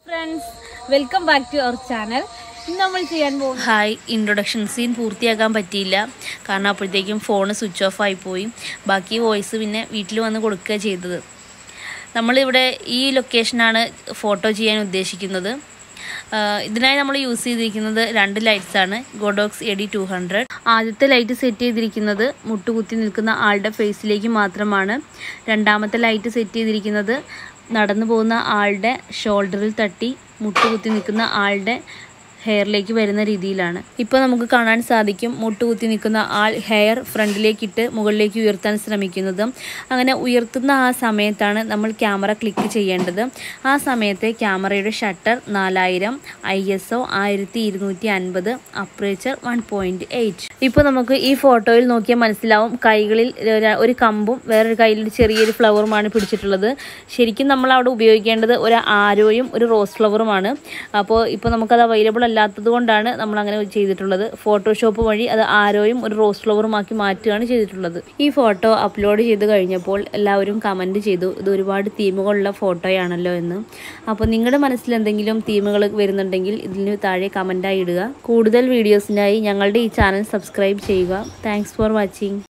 friends welcome back to our channel ഇന്ന് നമ്മൾ ചെയ്യാൻ പോകുന്നത് ഹായ് ഇൻട്രൊഡക്ഷൻ സീൻ പൂർത്തിയാക്കാൻ പറ്റിയില്ല കാരണം അപ്പോഴത്തേക്കും ഫോൺ സ്വിച്ച് ഓഫ് ആയി പോയി ബാക്കി വോയിസ് പിന്നെ വീട്ടിൽ വന്ന് കൊടുക്കുക ചെയ്തത് നമ്മളിവിടെ ഈ ലൊക്കേഷനാണ് ഫോട്ടോ ചെയ്യാൻ ഉദ്ദേശിക്കുന്നത് ആഹ് ഇതിനായി നമ്മൾ യൂസ് ചെയ്തിരിക്കുന്നത് രണ്ട് ലൈറ്റ്സ് ആണ് Godox A D two hundred ആദ്യത്തെ ലൈറ്റ് സെറ്റ് ചെയ്തിരിക്കുന്നത് മുട്ടുകുത്തി നിൽക്കുന്ന ആളുടെ ഫേസിലേക്ക് മാത്രമാണ് രണ്ടാമത്തെ ലൈറ്റ് സെറ്റ് ചെയ്തിരിക്കുന്നത് നടന്നു പോകുന്ന ആളുടെ ഷോൾഡറിൽ തട്ടി മുട്ടുകുത്തി നിൽക്കുന്ന ആളുടെ ഹെയറിലേക്ക് വരുന്ന രീതിയിലാണ് ഇപ്പോൾ നമുക്ക് കാണാൻ സാധിക്കും മുട്ടുകുത്തി നിൽക്കുന്ന ആൾ ഹെയർ ഫ്രണ്ടിലേക്കിട്ട് മുകളിലേക്ക് ഉയർത്താൻ ശ്രമിക്കുന്നത് അങ്ങനെ ഉയർത്തുന്ന ആ സമയത്താണ് നമ്മൾ ക്യാമറ ക്ലിക്ക് ചെയ്യേണ്ടത് ആ സമയത്ത് ക്യാമറയുടെ ഷട്ടർ നാലായിരം ഐ എസ് ഒ ആയിരത്തി ഇരുന്നൂറ്റി അൻപത് അപ്രേച്ചർ വൺ പോയിൻറ്റ് എയ്റ്റ് ഇപ്പോൾ നമുക്ക് ഈ ഫോട്ടോയിൽ നോക്കിയാൽ മനസ്സിലാവും കൈകളിൽ ഒരു- ഒരു കമ്പും വേറൊരു കയ്യിൽ ഒരു ചെറിയൊരു ഫ്ലവറുമാണ് പിടിച്ചിട്ടുള്ളത് ശരിക്കും നമ്മൾ അവിടെ ഉപയോഗിക്കേണ്ടത് ഒരു ആരോയും ഒരു റോസ് ഫ്ലവറുമാണ് അപ്പോൾ ഇപ്പോൾ നമുക്കത് അവൈലബിൾ അല്ലാത്തത് കൊണ്ടാണ് നമ്മൾ അങ്ങനെ ചെയ്തിട്ടുള്ളത് ഫോട്ടോഷോപ്പ് വഴി അത് ആരോയും ഒരു റോസ് ഫ്ലവറുമാക്കി മാറ്റുകയാണ് ചെയ്തിട്ടുള്ളത് ഈ ഫോട്ടോ അപ്ലോഡ് ചെയ്ത് കഴിഞ്ഞപ്പോൾ എല്ലാവരും കമൻറ്റ് ചെയ്തു ഇത് ഒരുപാട് തീമുകളുള്ള ഫോട്ടോയാണല്ലോ എന്ന് അപ്പോൾ നിങ്ങളുടെ മനസ്സിൽ എന്തെങ്കിലും തീമുകൾ വരുന്നുണ്ടെങ്കിൽ ഇതിന് താഴെ കമൻറ്റായി ഇടുക കൂടുതൽ വീഡിയോസിനായി ഞങ്ങളുടെ ഈ ചാനൽ സബ്സ്ക്രൈബ് ചെയ്യുക താങ്ക്സ് ഫോർ വാച്ചിങ്